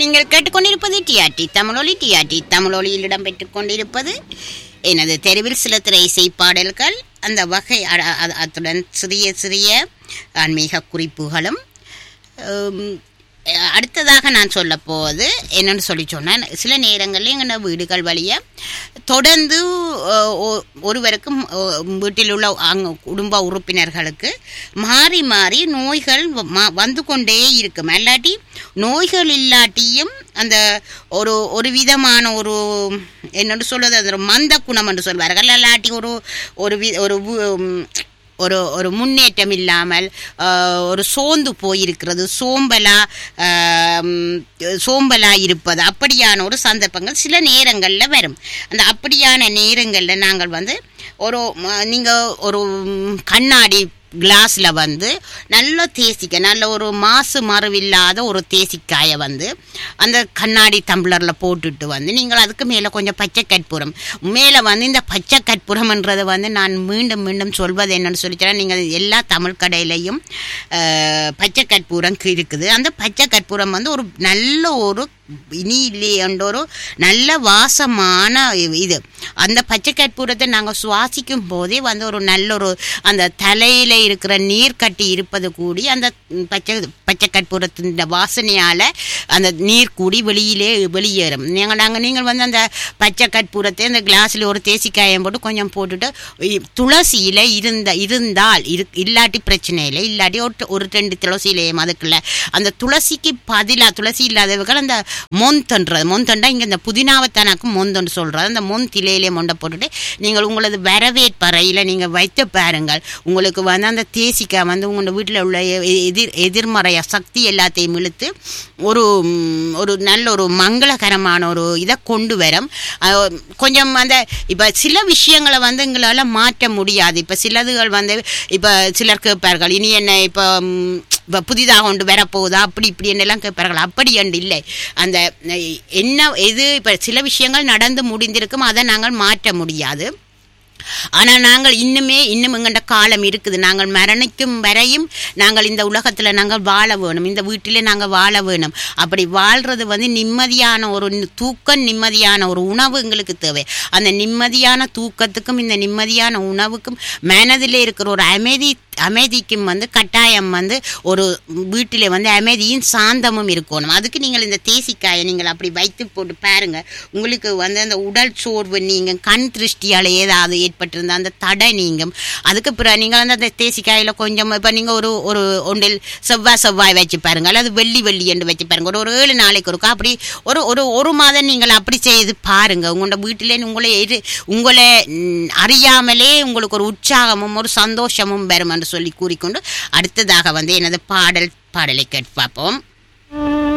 நீங்கள் கேட்டுக்கொண்டிருப்பது டிஆர்டி தமிழொலி டிஆர்டி தமிழொலியில் இடம்பெற்றுக் கொண்டிருப்பது எனது தெருவில் சில திரை இசை பாடல்கள் அந்த வகை அ- அ- அத்துடன் சிறிய சிறிய ஆன்மீக குறிப்புகளும் உம், அஹ், அடுத்ததாக நான் சொல்ல போவது என்னன்னு சொல்லி சொன்னேன் சில நேரங்களில் எங்கள் வீடுகள் வழிய தொடர்ந்து அஹ், ஒ- ஒருவருக்கும் அஹ், வீட்டில் உள்ள அங்க குடும்ப உறுப்பினர்களுக்கு மாறி மாறி நோய்கள் வ- ம- வந்து கொண்டே இருக்கும் இல்லாட்டி நோய்கள் இல்லாட்டியும் அந்த ஒரு ஒரு விதமான ஒரு என்னென்னு சொல்வது அந்த ஒரு மந்த குணம் என்று சொல்வார்கள் இல்லாட்டி ஒரு ஒரு வி ஒரு வு- ஒரு ஒரு முன்னேற்றம் இல்லாமல் ஆஹ், ஒரு சோர்ந்து போயிருக்கிறது சோம்பலா ஆம், சோம்பலா இருப்பது அப்படியான ஒரு சந்தர்ப்பங்கள் சில நேரங்களில் வரும் அந்த அப்படியான நேரங்களில் நாங்கள் வந்து ஒரு ம- நீங்க ஒரு ம், கண்ணாடி கிளாஸ்ல வந்து நல்ல தேசிக்க நல்ல ஒரு மாசு மறுவில்லாத ஒரு தேசிக்காயை வந்து அந்த கண்ணாடி டம்ளர்ல போட்டுட்டு வந்து நீங்கள் அதுக்கு மேலே கொஞ்சம் பச்சை கற்பூரம் மேலே வந்து இந்த பச்சை கற்பூரம்ன்றது வந்து நான் மீண்டும் மீண்டும் சொல்வது என்னன்னு சொல்லிச்சேன் நீங்கள் எல்லா தமிழ் கடையிலையும் அஹ், பச்சை கற்பூரம் இருக்குது அந்த பச்சை கற்பூரம் வந்து ஒரு நல்ல ஒரு இனி இல்லையன்ற ஒரு நல்ல வாசமான இது அந்த பச்சை கற்பூரத்தை நாங்கள் சுவாசிக்கும் போதே வந்து ஒரு நல்ல ஒரு அந்த தலையில இருக்கிற நீர் கட்டி இருப்பது கூடி அந்த பச்சை பச்சை கற்பூரத்தின் வாசனையால அந்த நீர் கூடி வெளியிலே வெளியேறும் நீங்கள் நாங்கள் நீங்கள் வந்து அந்த பச்சை கற்பூரத்தை அந்த கிளாஸில் ஒரு தேசிக்காயம் போட்டு கொஞ்சம் போட்டுட்டு இ- துளசியில இருந்த இருந்தால் இரு இல்லாட்டி பிரச்சனை இல்லை இல்லாட்டி ஒரு ஒரு ரெண்டு துளசி இலையம் அதுக்குள்ள அந்த துளசிக்கு பதிலாக துளசி இல்லாதவர்கள் அந்த மொந்தன்றது மொந்தண்டா இங்கே இந்த புதினாவைத்தானாக்கு மொந்தன்னு சொல்கிறது அந்த மொந்த் இலையிலே மொண்டை போட்டுட்டு நீங்கள் உங்களது வரவேற்பறையில் நீங்கள் வைத்து பாருங்கள் உங்களுக்கு வந்து அந்த தேசிக்காய் வந்து உங்களோட வீட்டில் உள்ள எ- எதிர் எதிர்மறை சக்தி எல்லாத்தையும் இழுத்து ஒரு ம், ஒரு நல்ல ஒரு மங்களகரமான ஒரு இதை கொண்டு வரும் அஹ், கொஞ்சம் அந்த இப்போ சில விஷயங்களை வந்து எங்களால் மாற்ற முடியாது இப்போ சிலதுகள் வந்து இப்போ சிலர் கேட்பார்கள் இனி என்ன இப்போ ம், இப்போ புதிதாக கொண்டு வரப்போகுதா அப்படி இப்படி என்னெல்லாம் கேட்பார்கள் அப்படி என்று இல்லை அந்த அஹ், என்ன எது இப்போ சில விஷயங்கள் நடந்து முடிந்திருக்கும் அதை நாங்கள் மாற்ற முடியாது ஆனால் நாங்கள் இன்னுமே இன்னும் எங்கள்ட காலம் இருக்குது நாங்கள் மரணிக்கும் வரையும் நாங்கள் இந்த உலகத்தில் நாங்கள் வாழ வேணும் இந்த வீட்டிலே நாங்கள் வாழ வேணும் அப்படி வாழ்றது வந்து நிம்மதியான ஒரு நி- தூக்கம் நிம்மதியான ஒரு உணவு எங்களுக்கு தேவை அந்த நிம்மதியான தூக்கத்துக்கும் இந்த நிம்மதியான உணவுக்கும் மனதில் இருக்கிற ஒரு அமைதி அமைதிக்கும் வந்து கட்டாயம் வந்து ஒரு வீட்டிலே வந்து அமைதியும் சாந்தமும் இருக்கணும் அதுக்கு நீங்கள் இந்த தேசிக்காயை நீங்கள் அப்படி வைத்து போட்டு பாருங்க உங்களுக்கு வந்து அந்த உடல் சோர்வு நீங்கள் கண் திருஷ்டியால் ஏதாவது ஏற்பட்டிருந்த அந்த தடை நீங்கும் அதுக்கு பிறகு நீங்கள் வந்து அந்த தேசிக்காயில் கொஞ்சம் இப்போ நீங்கள் ஒரு ஒரு ஒன்றில் செவ்வாய் செவ்வாய் வச்சு பாருங்க அல்லது வெள்ளி வெள்ளி என்று வச்சு பாருங்க ஒரு ஒரு ஏழு நாளைக்கு இருக்கா அப்படி ஒரு ஒரு ஒரு மாதம் நீங்கள் அப்படி செய்து பாருங்க உங்களோட வீட்டிலே உங்களை எது உங்களை ம், அறியாமலே உங்களுக்கு ஒரு உற்சாகமும் ஒரு சந்தோஷமும் வரும் என்று சொல்லி கூறிக்கொண்டு அடுத்ததாக வந்து எனது பாடல் பாடலை கேட்டு பார்ப்போம்